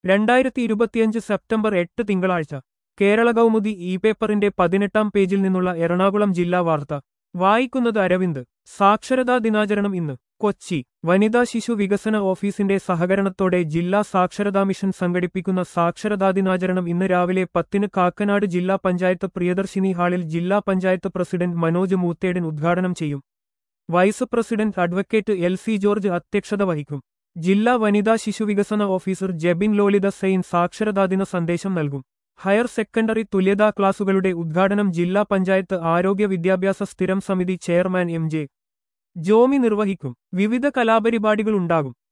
രണ്ടായിരത്തി ഇരുപത്തിയഞ്ച് സെപ്റ്റംബർ എട്ട് തിങ്കളാഴ്ച കേരള കൗമുദി ഇ പേപ്പറിന്റെ പതിനെട്ടാം പേജിൽ നിന്നുള്ള എറണാകുളം ജില്ലാ വാർത്ത വായിക്കുന്നത് അരവിന്ദ് സാക്ഷരതാ ദിനാചരണം ഇന്ന് കൊച്ചി വനിതാ ശിശു വികസന ഓഫീസിന്റെ സഹകരണത്തോടെ ജില്ലാ സാക്ഷരതാ മിഷൻ സംഘടിപ്പിക്കുന്ന സാക്ഷരതാ ദിനാചരണം ഇന്ന് രാവിലെ പത്തിന് കാക്കനാട് ജില്ലാ പഞ്ചായത്ത് പ്രിയദർശിനി ഹാളിൽ ജില്ലാ പഞ്ചായത്ത് പ്രസിഡന്റ് മനോജ് മൂത്തേടൻ ഉദ്ഘാടനം ചെയ്യും vice president advocate L C George അധ്യക്ഷത വഹിക്കും ജില്ലാ വനിതാ ശിശുവികസന ഓഫീസർ ജെബിൻ ലോലിത സെയിൻ സാക്ഷരതാദിന സന്ദേശം നൽകും ഹയർ സെക്കൻഡറി തുല്യതാ ക്ലാസുകളുടെ ഉദ്ഘാടനം ജില്ലാ പഞ്ചായത്ത് ആരോഗ്യ വിദ്യാഭ്യാസ സ്ഥിരം സമിതി ചെയർമാൻ എം ജെ ജോമി നിർവഹിക്കും വിവിധ കലാപരിപാടികളുണ്ടാകും